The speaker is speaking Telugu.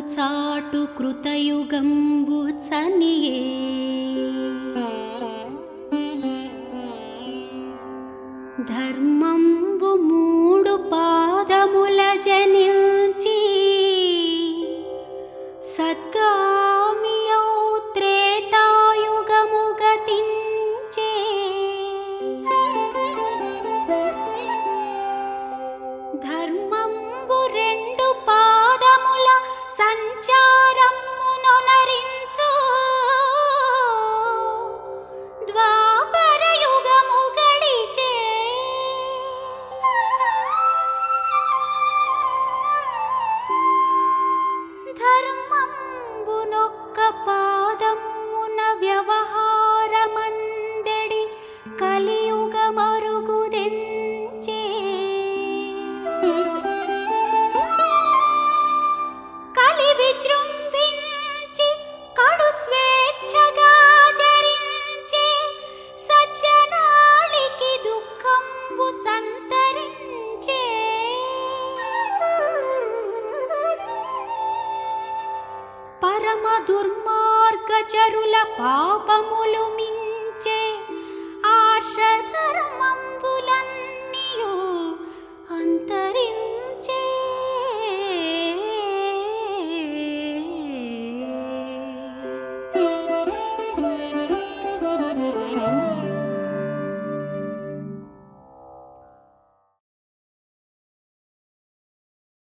చాటు కృతయుగంబు చనియే ధర్మంబు మూడు పాదముల జనిల్చి సద్గామియౌ త్రేతాయుగము గతించే ధర్మంబు రెండు పాదముల సంచారమునొనరించు ద్వాపర యుగము గడిచే ధర్మంబునొక్క పాదమున వ్యవహారమందెడి కలియుగమరుగుదెంచే కలి విజృంభించి కడు స్వేచ్ఛగా జరించే సజ్జనాళికి దుఃఖంబు సంతరించే పరమ దుర్మార్గచరుల పాపములు మించే ఆర్షధర్మంబులన్నీయు అంతరించే